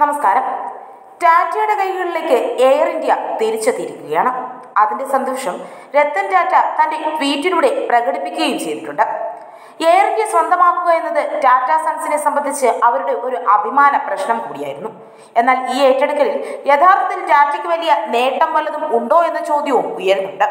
നമസ്കാരം ടാറ്റയുടെ കൈകളിലേക്ക് എയർ ഇന്ത്യ തിരിച്ചെത്തിയിരിക്കുകയാണ് അതിന്റെ സന്തോഷം രത്തൻ ടാറ്റ തന്റെ ട്വീറ്റിലൂടെ പ്രകടിപ്പിക്കുകയും ചെയ്തിട്ടുണ്ട് എയർ ഇന്ത്യ സ്വന്തമാക്കുക എന്നത് ടാറ്റ സൺസിനെ സംബന്ധിച്ച് അവരുടെ ഒരു അഭിമാന പ്രശ്നം കൂടിയായിരുന്നു എന്നാൽ ഈ ഏറ്റെടുക്കലിൽ യഥാർത്ഥത്തിൽ ടാറ്റയ്ക്ക് വലിയ നേട്ടം വല്ലതും ഉണ്ടോ എന്ന ചോദ്യവും ഉയരുന്നുണ്ട്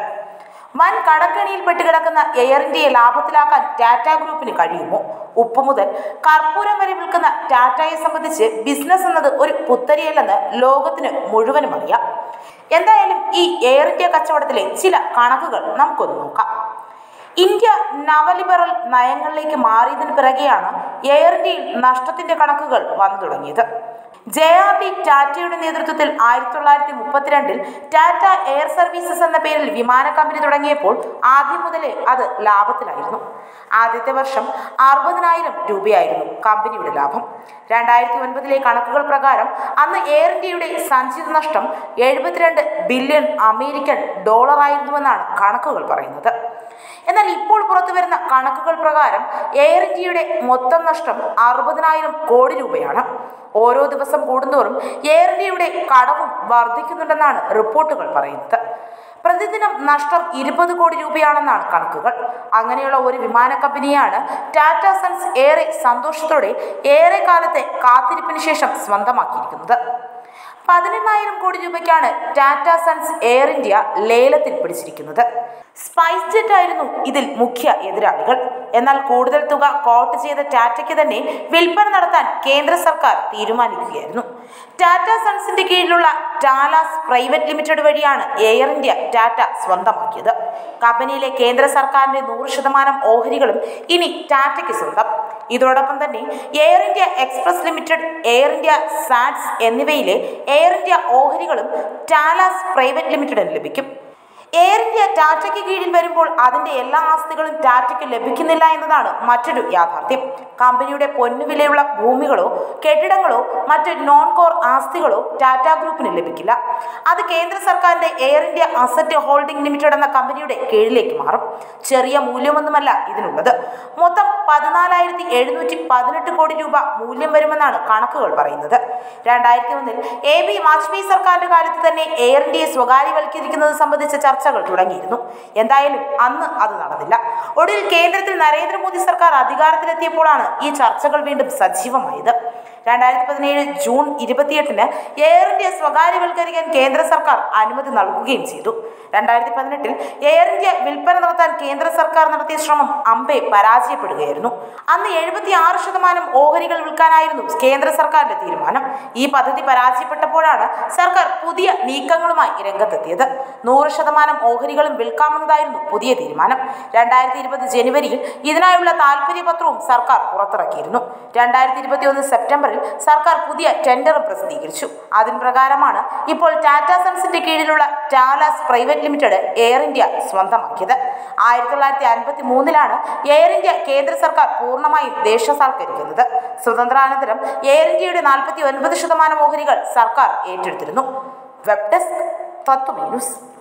വൻ കടക്കെണിയിൽ പെട്ടുകിടക്കുന്ന എയർ ഇന്ത്യയെ ലാഭത്തിലാക്കാൻ ടാറ്റ ഗ്രൂപ്പിന് കഴിയുമോ ഉപ്പ് മുതൽ കർപ്പൂരം വരെ വിൽക്കുന്ന ടാറ്റയെ സംബന്ധിച്ച് ബിസിനസ് എന്നത് ഒരു പുത്തരിയല്ലെന്ന് ലോകത്തിന് മുഴുവനും അറിയാം എന്തായാലും ഈ എയർ ഇന്ത്യ കച്ചവടത്തിലെ ചില കണക്കുകൾ നമുക്കൊന്ന് നോക്കാം ഇന്ത്യ നവലിബറൽ നയങ്ങളിലേക്ക് മാറിയതിന് പിറകെയാണ് എയർ ഇന്ത്യയിൽ നഷ്ടത്തിന്റെ കണക്കുകൾ വന്നു തുടങ്ങിയത് ജെ ആർ ഡി ടാറ്റയുടെ നേതൃത്വത്തിൽ ആയിരത്തി തൊള്ളായിരത്തി മുപ്പത്തിരണ്ടിൽ ടാറ്റ എയർ സർവീസസ് എന്ന പേരിൽ വിമാന കമ്പനി തുടങ്ങിയപ്പോൾ ആദ്യം മുതലേ അത് ലാഭത്തിലായിരുന്നു ആദ്യത്തെ വർഷം അറുപതിനായിരം രൂപയായിരുന്നു കമ്പനിയുടെ ലാഭം രണ്ടായിരത്തി ഒൻപതിലെ കണക്കുകൾ പ്രകാരം അന്ന് എയർ ഇന്ത്യയുടെ സഞ്ചിത നഷ്ടം എഴുപത്തിരണ്ട് ബില്യൺ അമേരിക്കൻ ഡോളറായിരുന്നുവെന്നാണ് കണക്കുകൾ പറയുന്നത് എന്നാൽ ഇപ്പോൾ പുറത്തു വരുന്ന കണക്കുകൾ പ്രകാരം എയർ ഇന്ത്യയുടെ മൊത്തം നഷ്ടം അറുപതിനായിരം കോടി രൂപയാണ് ഓരോ ദിവസം കൂടുന്തോറും എയർ ഇന്ത്യയുടെ കടവും വർദ്ധിക്കുന്നുണ്ടെന്നാണ് റിപ്പോർട്ടുകൾ പറയുന്നത് പ്രതിദിനം നഷ്ടം ഇരുപത് കോടി രൂപയാണെന്നാണ് കണക്കുകൾ അങ്ങനെയുള്ള ഒരു വിമാന കമ്പനിയാണ് ടാറ്റ സൺസ് ഏറെ സന്തോഷത്തോടെ ഏറെ കാലത്തെ കാത്തിരിപ്പിന് ശേഷം സ്വന്തമാക്കിയിരിക്കുന്നത് പതിനെണ്ണായിരം കോടി രൂപയ്ക്കാണ് ടാറ്റ സൺസ് എയർ ഇന്ത്യ ലേലത്തിൽ പിടിച്ചിരിക്കുന്നത് സ്പൈസ് ജെറ്റ് ആയിരുന്നു ഇതിൽ മുഖ്യ എതിരാളികൾ എന്നാൽ കൂടുതൽ തുക കോട്ട് ചെയ്ത ടാറ്റയ്ക്ക് തന്നെ വിൽപ്പന നടത്താൻ കേന്ദ്ര സർക്കാർ തീരുമാനിക്കുകയായിരുന്നു ടാറ്റ സൺസിന്റെ കീഴിലുള്ള ടാലാസ് പ്രൈവറ്റ് ലിമിറ്റഡ് വഴിയാണ് എയർ ഇന്ത്യ ടാറ്റ സ്വന്തമാക്കിയത് കമ്പനിയിലെ കേന്ദ്ര സർക്കാരിന്റെ നൂറ് ശതമാനം ഓഹരികളും ഇനി ടാറ്റയ്ക്ക് സ്വന്തം ഇതോടൊപ്പം തന്നെ Air India Express limited Air India SATS എന്നിവയിലെ എയർ ഇന്ത്യ ഓഹരികളും ടാലാസ് പ്രൈവറ്റ് ലിമിറ്റഡിന് ലഭിക്കും എയർ ഇന്ത്യ ടാറ്റയ്ക്ക് കീഴിൽ വരുമ്പോൾ അതിന്റെ എല്ലാ ആസ്തികളും ടാറ്റയ്ക്ക് ലഭിക്കുന്നില്ല എന്നതാണ് മറ്റൊരു യാഥാർത്ഥ്യം കമ്പനിയുടെ പൊന്നുവിലയുള്ള ഭൂമികളോ കെട്ടിടങ്ങളോ മറ്റ് നോൺ കോർ ആസ്തികളോ ടാറ്റ ഗ്രൂപ്പിന് ലഭിക്കില്ല അത് കേന്ദ്ര സർക്കാരിന്റെ Air India asset holding limited എന്ന കമ്പനിയുടെ കീഴിലേക്ക് മാറും ചെറിയ മൂല്യമൊന്നുമല്ല ഇതിനുള്ളത് മൊത്തം പതിനാലായിരത്തി എഴുന്നൂറ്റി പതിനെട്ട് കോടി രൂപ മൂല്യം വരുമെന്നാണ് കണക്കുകൾ പറയുന്നത് രണ്ടായിരത്തി ഒന്നിൽ എ ബി വാജ്പേയി സർക്കാരിന്റെ കാലത്ത് തന്നെ എയർ ഇന്ത്യയെ സ്വകാര്യവൽക്കരിക്കുന്നത് സംബന്ധിച്ച ചർച്ചകൾ തുടങ്ങിയിരുന്നു എന്തായാലും അന്ന് അത് നടന്നില്ല ഒടുവിൽ കേന്ദ്രത്തിൽ നരേന്ദ്രമോദി സർക്കാർ അധികാരത്തിലെത്തിയപ്പോഴാണ് ഈ ചർച്ചകൾ വീണ്ടും സജീവമായത് രണ്ടായിരത്തി പതിനേഴ് ജൂൺ ഇരുപത്തിയെട്ടിന് എയർ ഇന്ത്യ സ്വകാര്യവൽക്കരിക്കാൻ കേന്ദ്ര സർക്കാർ അനുമതി നൽകുകയും ചെയ്തു രണ്ടായിരത്തി പതിനെട്ടിൽ എയർ ഇന്ത്യ വിൽപ്പന നടത്താൻ കേന്ദ്ര സർക്കാർ നടത്തിയ ശ്രമം അമ്പെ പരാജയപ്പെടുകയായിരുന്നു അന്ന് എഴുപത്തി ആറ് ശതമാനം ഓഹരികൾ വിൽക്കാനായിരുന്നു കേന്ദ്ര സർക്കാരിന്റെ തീരുമാനം ഈ പദ്ധതി പരാജയപ്പെട്ടപ്പോഴാണ് സർക്കാർ പുതിയ നീക്കങ്ങളുമായി രംഗത്തെത്തിയത് നൂറ് ശതമാനം ഓഹരികളും വിൽക്കാമെന്നതായിരുന്നു പുതിയ തീരുമാനം രണ്ടായിരത്തി ഇരുപത് ജനുവരിയിൽ ഇതിനായുള്ള താൽപര്യപത്രവും സർക്കാർ പുറത്തിറക്കിയിരുന്നു രണ്ടായിരത്തി ഇരുപത്തി ഒന്ന് സെപ്റ്റംബറിൽ സർക്കാർ പുതിയ ടെൻഡറും പ്രസിദ്ധീകരിച്ചു അതിൻ പ്രകാരമാണ് ഇപ്പോൾ ടാറ്റ സൺസിന്റെ കീഴിലുള്ള Talace private limited Air India സ്വന്തമാക്കിയത് ആയിരത്തി തൊള്ളായിരത്തി അൻപത്തി മൂന്നിലാണ് എയർ ഇന്ത്യ കേന്ദ്ര സർക്കാർ പൂർണ്ണമായും ദേശസാൽക്കരിക്കുന്നത് സ്വതന്ത്രാനന്തരം എയർ ഇന്ത്യയുടെ നാൽപ്പത്തി ഒൻപത് ശതമാനം ഓഹരികൾ സർക്കാർ ഏറ്റെടുത്തിരുന്നു വെബ് ഡെസ്ക് തത്വമേ ന്യൂസ്